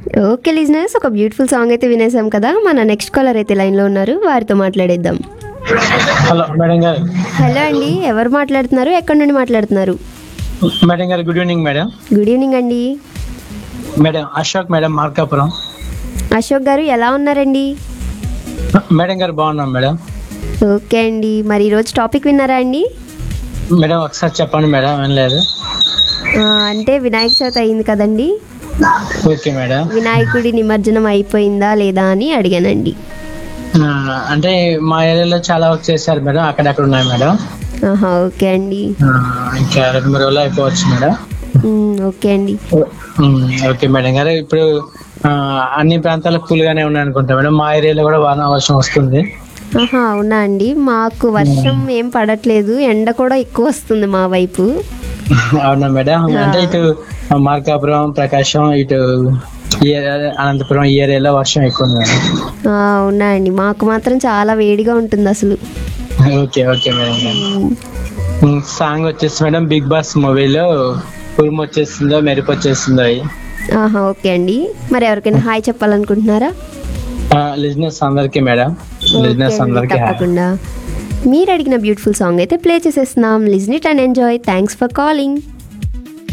okay listeners ఒక beautiful song అయితే వినేసాం కదా మన నెక్స్ట్ కాలర్ అయితే లైన్లో ఉన్నారు వారితో మాట్లాడేద్దాం హలో మేడం గారు హలో అండి ఎవరు మాట్లాడుతున్నారు ఎక్కడి నుండి మాట్లాడుతున్నారు మేడం గారు good evening madam good evening అండి మేడం అశోక్ మేడం మార్కాపురం అశోక్ గారు ఎలా ఉన్నారండి మేడం గారు బాగున్నాం మేడం ఓకే అండి మరి ఈరోజు టాపిక్ విన్నారా అండి మేడం ఒకసారి చెప్పండి మేడం ఏం లేదు ఆ, అంటే వినాయక చవితి అయింది కదండి ఓకే మేడం వినాయకుడి నిమజ్జనం అయిపోయిందా లేదా అని అడిగానండి ఆ, అంటే మా ఏరియాలో చాలా వర్క్ చేశారు మేడం అక్కడక్కడ ఉన్నాయి మేడం ఆహా ఓకే అండి ఆ, ఇంకా రెండు మూడు రోజులు అయిపోవచ్చు మేడం ఉమ్, ఓకే అండి ఉమ్, ఓకే మేడం గారు ఇప్పుడు ఆ, అన్ని ప్రాంతాలకు కూల్ గానే ఉన్నాయి అనుకుంటా మేడం మా ఏరియాలో కూడా వాన వర్షం వస్తుంది ఆహా అవునా అండి మాకు వర్షం ఏం పడట్లేదు ఎండ కూడా ఎక్కువ వస్తుంది మా వైపు అవునా మేడం అంటే ఇటు మార్కాపురం ప్రకాశం ఇటు ఈ ఏరియా- అనంతపురం ఈ ఏరియాలో వర్షం ఎక్కువ ఉంది మేడం ఆ, అవునా అండి మాకు మాత్రం చాలా వేడిగా ఉంటుంది అసలు okay okay madam um, um, song వచ్చేసి మేడం బిగ్ బాస్ మూవీలో ఉరుము వచ్చేసిందో మెరుపు వచ్చేసిందో ఆహా ఓకే అండి మరి ఎవరికైనా హాయ్ చెప్పాలనుకుంటున్నారా లిజినెస్ అందరికి మేడం ఓకే లిజినెస్ అండి, అందరికి తప్పకుండా మీరు అడిగిన బ్యూటిఫుల్ సాంగ్ అయితే ప్లే చేసేస్తున్నాం listen it and enjoy thanks for calling